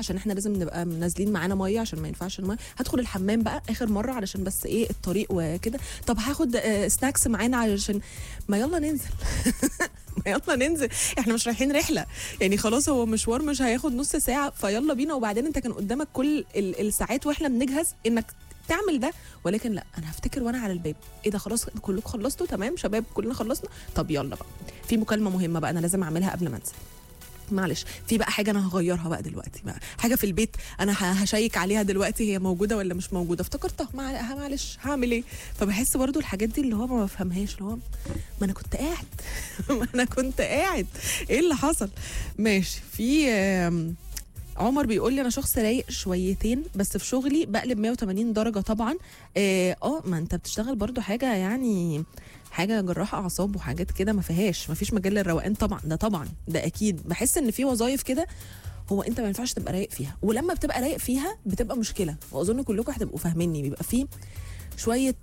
عشان احنا لازم نبقى نازلين معانا ميه عشان ما ينفعش الميه هدخل الحمام بقى اخر مره علشان بس ايه الطريق وكده طب هاخد آه، سناكس معانا علشان ما يلا ننزل ما يلا ننزل احنا مش رايحين رحله يعني خلاص هو مشوار مش هياخد نص ساعه فيلا بينا وبعدين انت كان قدامك كل ال- الساعات واحنا بنجهز انك تعمل ده ولكن لا انا هفتكر وانا على الباب ايه ده خلاص كلكم خلصتوا تمام شباب كلنا خلصنا طب يلا بقى في مكالمه مهمه بقى انا لازم اعملها قبل ما انزل معلش في بقى حاجه انا هغيرها بقى دلوقتي بقى حاجه في البيت انا ه- هشيك عليها دلوقتي هي موجوده ولا مش موجوده افتكرتها مع- معلش هعمل ايه فبحس برضو الحاجات دي اللي هو ما بفهمهاش اللي هو ما انا كنت قاعد ما انا كنت قاعد ايه اللي حصل ماشي في آم، عمر بيقول لي انا شخص رايق شويتين بس في شغلي بقلب 180 درجه طبعا اه آه، ما انت بتشتغل برضو حاجه يعني حاجه جراح اعصاب وحاجات كده ما فيهاش ما فيش مجال للروقان طبعا ده طبعا ده اكيد بحس ان في وظايف كده هو انت ما ينفعش تبقى رايق فيها ولما بتبقى رايق فيها بتبقى مشكله واظن كلكم هتبقوا فاهميني بيبقى في شويه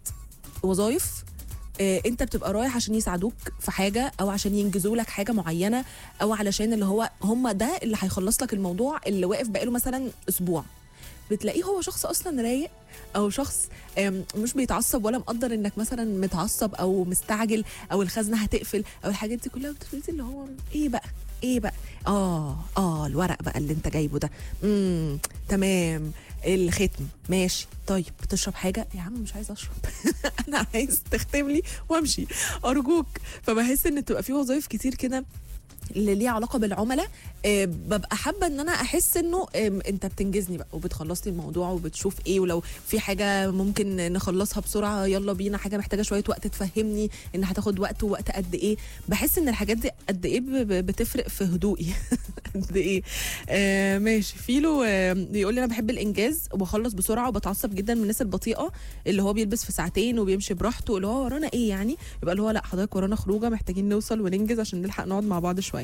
وظايف آه، انت بتبقى رايح عشان يساعدوك في حاجه او عشان ينجزوا لك حاجه معينه او علشان اللي هو هم ده اللي هيخلص لك الموضوع اللي واقف بقاله مثلا اسبوع بتلاقيه هو شخص اصلا رايق او شخص آم، مش بيتعصب ولا مقدر انك مثلا متعصب او مستعجل او الخزنه هتقفل او الحاجات دي كلها بتبتدي اللي هو ايه بقى ايه بقى اه اه الورق بقى اللي انت جايبه ده امم تمام الختم ماشي طيب بتشرب حاجه يا عم مش عايز اشرب انا عايز تختم لي وامشي ارجوك فبحس ان تبقى في وظايف كتير كده اللي ليها علاقه بالعملاء آه، ببقى حابه ان انا احس انه آم، انت بتنجزني بقى وبتخلص لي الموضوع وبتشوف ايه ولو في حاجه ممكن نخلصها بسرعه يلا بينا حاجه محتاجه شويه وقت تفهمني ان هتاخد وقت ووقت قد ايه بحس ان الحاجات دي قد ايه ب- ب- بتفرق في هدوئي قد ايه آه ماشي فيلو آه بيقول لي انا بحب الانجاز وبخلص بسرعه وبتعصب جدا من الناس البطيئه اللي هو بيلبس في ساعتين وبيمشي براحته اللي هو ورانا ايه يعني يبقى اللي هو لا حضرتك ورانا خروجه محتاجين نوصل وننجز عشان نلحق نقعد مع بعض شويه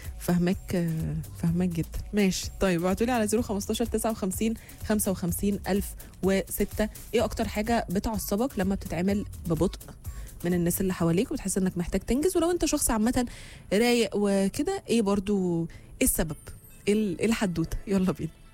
فهمك آه، فهمك جدا ماشي طيب ابعتوا لي على 015 59 55 1006 ايه اكتر حاجه بتعصبك لما بتتعمل ببطء من الناس اللي حواليك وتحس انك محتاج تنجز ولو انت شخص عامه رايق وكده ايه برضو ايه السبب ايه ال- إيه الحدوته يلا بينا